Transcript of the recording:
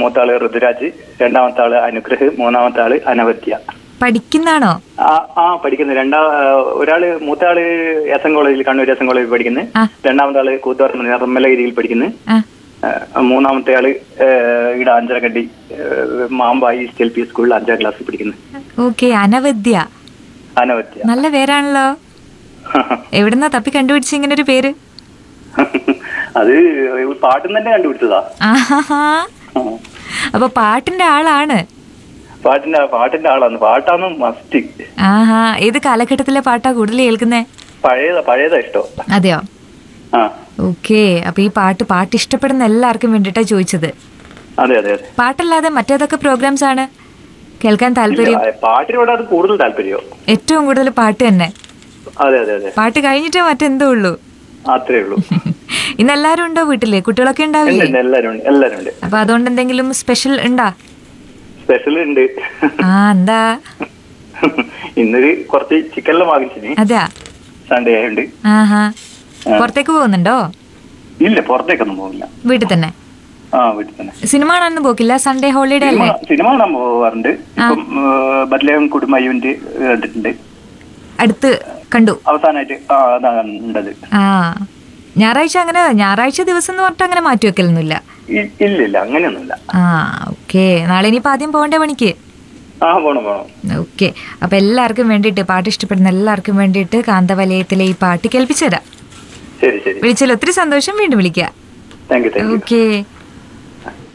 മൂത്ത ആള് ഋതുരാജ് രണ്ടാമത്തെ ആള് അനുഗ്രഹ് മൂന്നാമത്തെ ആള് അനവത്യ പഠിക്കുന്നാണോ ആ ആ പഠിക്കുന്നത് രണ്ടാ ഒരാള് മൂത്ത ആള് എസ് എൻ കോളേജിൽ കണ്ണൂർ എസ് എൻ കോളേജിൽ പഠിക്കുന്നത് ആ. രണ്ടാമത്തെ ആള് കൂത്തുപറമ്പ് നിർമ്മലഗിരിയിൽ പഠിക്കുന്നത് ആ ആ, മൂന്നാമത്തെ ആള് ഏഹ്, ഇവിടെ അഞ്ചരക്കണ്ടി ഏഹ്, മാമ്പായി ഈസ്റ്റ് എൽ പി സ്കൂളിൽ അഞ്ചാം ക്ലാസ്സിൽ പഠിക്കുന്നത് ഓക്കെ അനവദ്യ അനവത്യ നല്ല പേരാണല്ലോ എവിടുന്നാ തപ്പി കണ്ടുപിടിച്ച ഇങ്ങനെ ഒരു പേര് അത് പാട്ടും തന്നെ കണ്ടുപിടിച്ചതാ ആഹാ ആ. അപ്പൊ പാട്ടിന്റെ ആളാണ് പാട്ടിന്റെ പാട്ടിന്റെ ആളാണ് പാട്ടാണ് മസ്റ്റ് ആഹാ ഏത് കാലഘട്ടത്തിലെ പാട്ടാ കൂടുതൽ കേൾക്കുന്നേ പഴയതാ പഴയതാ ഇഷ്ടം അതെയോ ആ ഓക്കെ അപ്പൊ ഈ പാട്ട് പാട്ട് ഇഷ്ടപ്പെടുന്ന എല്ലാവർക്കും വേണ്ടിയിട്ടാ ചോദിച്ചത് അതെ അതെ അതെ പാട്ടല്ലാതെ മറ്റേതൊക്കെ പ്രോഗ്രാംസ് ആണ് കേൾക്കാൻ താല്പര്യം ഇല്ല, പാട്ടിനോട് അത് കൂടുതൽ താല്പര്യമോ ഏറ്റവും കൂടുതൽ പാട്ട് തന്നെ അതെ അതെ അതെ പാട്ട് കഴിഞ്ഞിട്ടേ മറ്റെന്തോ ഉള്ളൂ അത്രേ ഉള്ളൂ ഇന്ന് എല്ലാരും ഉണ്ടോ വീട്ടില് കുട്ടികളൊക്കെ ഉണ്ട് ഉണ്ടാവില്ലേ ഉണ്ട് എല്ലാരും ഉണ്ട് എല്ലാരും ഉണ്ട് അപ്പൊ അതുകൊണ്ട് എന്തെങ്കിലും സ്പെഷ്യൽ ഉണ്ടാ സ്പെഷ്യൽ ഉണ്ട് ആ എന്താ ഇന്നൊരു കുറച്ച് ചിക്കനെല്ലാം വാങ്ങിച്ചിന് അതാ സൺഡേ ആയതുകൊണ്ട് ആഹാ പുറത്തേക്ക് പോകുന്നുണ്ടോ ഇല്ല പുറത്തേക്കൊന്നും പോകില്ല വീട്ടിൽ തന്നെ ആ വീട്ടിൽ തന്നെ സിനിമ കാണാനൊന്നും പോക്കില്ല സൺഡേ ഹോളിഡേ സിനിമ അല്ലേ സിനിമ കാണാൻ പോവാറുണ്ട് ഇപ്പം ബദ്ലേം കുടുംബ യൂണിറ്റ് കണ്ടിട്ടുണ്ട് അടുത്ത് കണ്ടു അവസാനമായിട്ട് ആ അതാണ് ഉണ്ടത് ആ ഞായറാഴ്ച അങ്ങനെ ഞായറാഴ്ച ദിവസം എന്ന് പറഞ്ഞിട്ട് അങ്ങനെ മാറ്റി വെക്കലൊന്നുമില്ല ഇ- ഇല്ല ഇല്ല അങ്ങനെയൊന്നുമില്ല ആ ഓക്കെ നാളെ ഇനിയിപ്പോൾ ആദ്യം പോകണ്ടേ പണിക്ക് ആ പോണം പോണം ഓക്കെ അപ്പൊ എല്ലാവർക്കും വേണ്ടിയിട്ട് പാട്ട് ഇഷ്ടപ്പെടുന്ന എല്ലാവർക്കും വേണ്ടിയിട്ട് കാന്തവലയത്തിലെ ഈ പാട്ട് കേൾപ്പിച്ചു തരാം ശരി ശരി വിളിച്ചാൽ ഒത്തിരി സന്തോഷം വീണ്ടും വിളിക്കാം thank you thank you okay